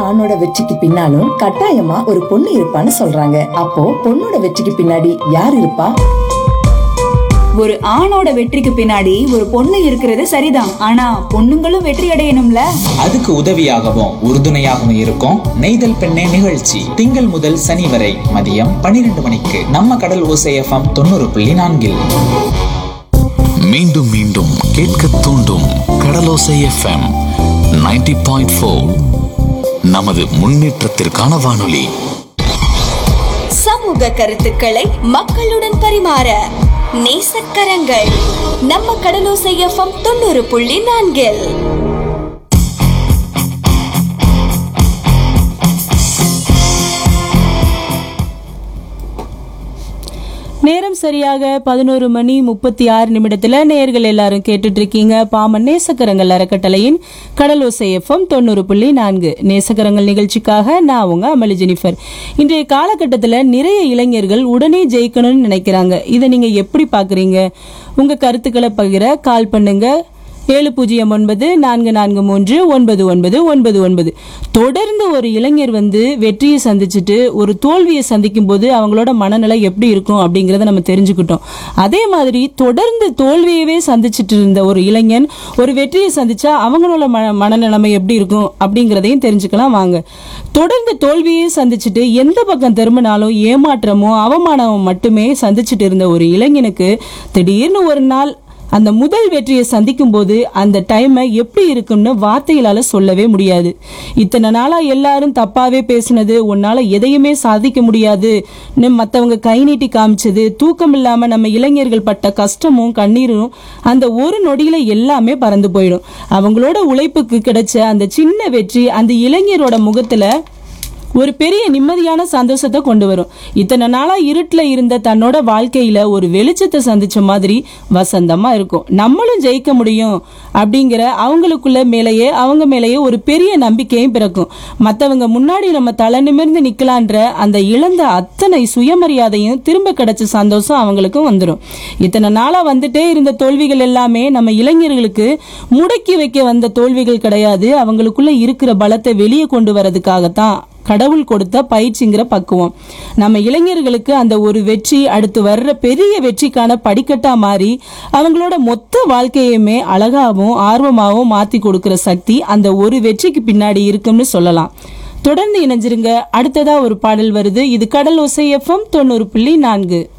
ஆணோட வெற்றிக்கு பின்னாலும் கட்டாயமா ஒரு பொண்ணு இருப்பான்னு சொல்றாங்க அப்போ பொண்ணோட வெற்றிக்கு பின்னாடி யார் இருப்பா ஒரு ஆணோட வெற்றிக்கு பின்னாடி ஒரு பொண்ணு இருக்கிறது சரிதான் ஆனா பொண்ணுங்களும் வெற்றி அடையணும்ல அதுக்கு உதவியாகவும் உறுதுணையாகவும் இருக்கும் நெய்தல் பெண்ணே நிகழ்ச்சி திங்கள் முதல் சனி வரை மதியம் பன்னிரண்டு மணிக்கு நம்ம கடல் ஓசை எஃப்எம் தொண்ணூறு புள்ளி நான்கில் மீண்டும் மீண்டும் கேட்க தூண்டும் கடலோசை எஃப்எம் 90.4 பாயிண்ட் நமது முன்னேற்றத்திற்கான வானொலி சமூக கருத்துக்களை மக்களுடன் பரிமாற நேசக்கரங்கள் நம்ம கடலோசை எஃப்எம் தொண்ணூறு புள்ளி நான்கில் நேரம் சரியாக பதினோரு மணி முப்பத்தி ஆறு நிமிடத்துல நேயர்கள் எல்லாரும் கேட்டுட்டு இருக்கீங்க பாமன் நேசக்கரங்கள் அறக்கட்டளையின் கடலோசை எஃப்எம் தொண்ணூறு புள்ளி நான்கு நேசக்கரங்கள் நிகழ்ச்சிக்காக நான் உங்க அமளி ஜெனிஃபர் இன்றைய காலகட்டத்தில் நிறைய இளைஞர்கள் உடனே ஜெயிக்கணும்னு நினைக்கிறாங்க இதை நீங்க எப்படி பாக்குறீங்க உங்க கருத்துக்களை பகிர கால் பண்ணுங்க ஏழு பூஜ்ஜியம் ஒன்பது நான்கு நான்கு மூன்று ஒன்பது ஒன்பது ஒன்பது ஒன்பது தொடர்ந்து ஒரு இளைஞர் வந்து வெற்றியை சந்திச்சுட்டு ஒரு தோல்வியை சந்திக்கும் போது அவங்களோட மனநிலை எப்படி இருக்கும் அப்படிங்கறத நம்ம தெரிஞ்சுக்கிட்டோம் அதே மாதிரி தொடர்ந்து தோல்வியவே சந்திச்சுட்டு இருந்த ஒரு இளைஞன் ஒரு வெற்றியை சந்திச்சா அவங்களோட மன மனநிலைமை எப்படி இருக்கும் அப்படிங்கறதையும் தெரிஞ்சுக்கலாம் வாங்க தொடர்ந்து தோல்வியை சந்திச்சுட்டு எந்த பக்கம் திரும்பினாலும் ஏமாற்றமோ அவமானமோ மட்டுமே சந்திச்சுட்டு இருந்த ஒரு இளைஞனுக்கு திடீர்னு ஒரு நாள் அந்த முதல் வெற்றியை சந்திக்கும் போது அந்த டைமை எப்படி இருக்கும்னு வார்த்தைகளால சொல்லவே முடியாது இத்தனை நாளா எல்லாரும் தப்பாவே பேசினது உன்னால எதையுமே சாதிக்க முடியாது மத்தவங்க கை நீட்டி காமிச்சது தூக்கம் இல்லாம நம்ம இளைஞர்கள் பட்ட கஷ்டமும் கண்ணீரும் அந்த ஒரு நொடியில எல்லாமே பறந்து போயிடும் அவங்களோட உழைப்புக்கு கிடைச்ச அந்த சின்ன வெற்றி அந்த இளைஞரோட முகத்துல ஒரு பெரிய நிம்மதியான சந்தோஷத்தை கொண்டு வரும் இத்தனை நாளா இருட்டுல இருந்த தன்னோட வாழ்க்கையில ஒரு வெளிச்சத்தை சந்திச்ச மாதிரி வசந்தமா இருக்கும் நம்மளும் ஜெயிக்க முடியும் அப்படிங்கிற அவங்களுக்குள்ள மேலேயே அவங்க மேலேயே ஒரு பெரிய நம்பிக்கையும் பிறக்கும் மத்தவங்க முன்னாடி நம்ம தலை நிமிர்ந்து நிக்கலான்ற அந்த இழந்த அத்தனை சுயமரியாதையும் திரும்ப கிடைச்ச சந்தோஷம் அவங்களுக்கும் வந்துடும் இத்தனை நாளா வந்துட்டே இருந்த தோல்விகள் எல்லாமே நம்ம இளைஞர்களுக்கு முடக்கி வைக்க வந்த தோல்விகள் கிடையாது அவங்களுக்குள்ள இருக்கிற பலத்தை வெளியே கொண்டு வரதுக்காகத்தான் கடவுள் கொடுத்த பயிற்சிங்கிற பக்குவம் நம்ம இளைஞர்களுக்கு அந்த ஒரு வெற்றி அடுத்து வர்ற பெரிய வெற்றிக்கான படிக்கட்டா மாறி அவங்களோட மொத்த வாழ்க்கையுமே அழகாவும் ஆர்வமாகவும் மாத்தி கொடுக்கிற சக்தி அந்த ஒரு வெற்றிக்கு பின்னாடி இருக்கும்னு சொல்லலாம் தொடர்ந்து இணைஞ்சிருங்க அடுத்ததா ஒரு பாடல் வருது இது கடல் ஒசை எஃப்எம் தொண்ணூறு புள்ளி நான்கு